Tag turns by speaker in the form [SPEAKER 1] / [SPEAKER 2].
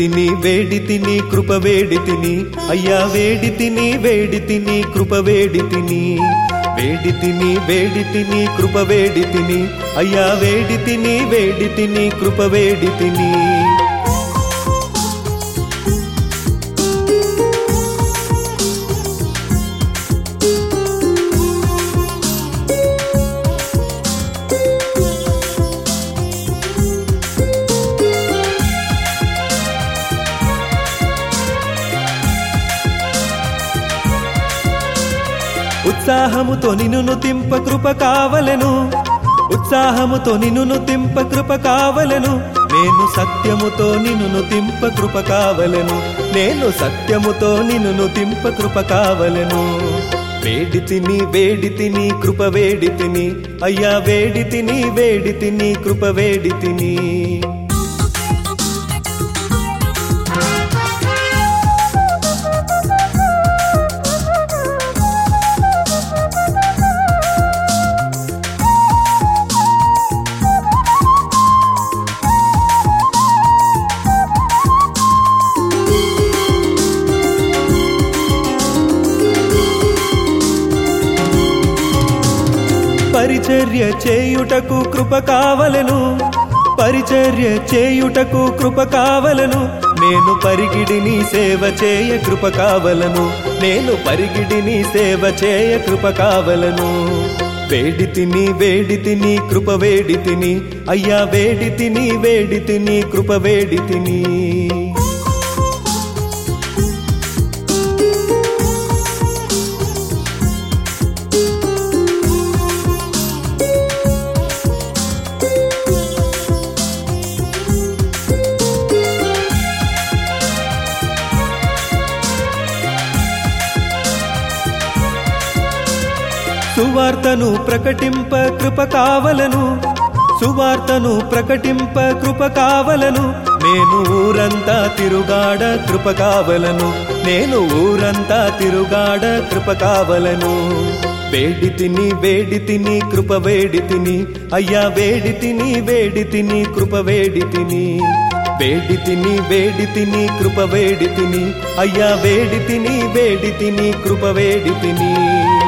[SPEAKER 1] తిని వేడి తిని కృప వేడి తిని అయ్యా వేడి తిని వేడి తిని కృప వేడి తిని వేడి తిని వేడి తిని కృప వేడి తిని అయ్యా వేడి తిని వేడి తిని కృప వేడి తిని ఉత్సాహముతో నిన్ను తింప కృప కావలెను ఉత్సాహముతో నిన్ను తింప కృప కావలెను నేను సత్యముతో నిన్ను తింప కృప కావలెను నేను సత్యముతో నిన్ను తింప కృప కావలెను వేడి తిని వేడి తిని కృప వేడి తిని అయ్యా వేడి తిని వేడి తిని కృప వేడి తిని పరిచర్య చేయుటకు కృప కావలెను పరిచర్య చేయుటకు కృప కావలను నేను పరిగిడిని సేవ చేయ కృప కావలను నేను పరిగిడిని సేవ చేయ కృప కావలను వేడి తిని వేడి తిని కృప వేడి తిని అయ్యా వేడి తిని వేడి తిని కృప వేడి తిని సువార్తను ప్రకటింప కృప కావలను సువార్తను ప్రకటింప కృప కావలను నేను ఊరంతా తిరుగాడ కృప కావలను నేను ఊరంతా తిరుగాడ కృప కావలను వేడి తిని వేడి తిని కృప వేడి తిని అయ్యా వేడి తిని వేడి తిని కృప వేడి తిని వేడి తిని వేడి తిని కృప వేడి తిని అయ్యా వేడి తిని వేడి తిని కృప వేడి తిని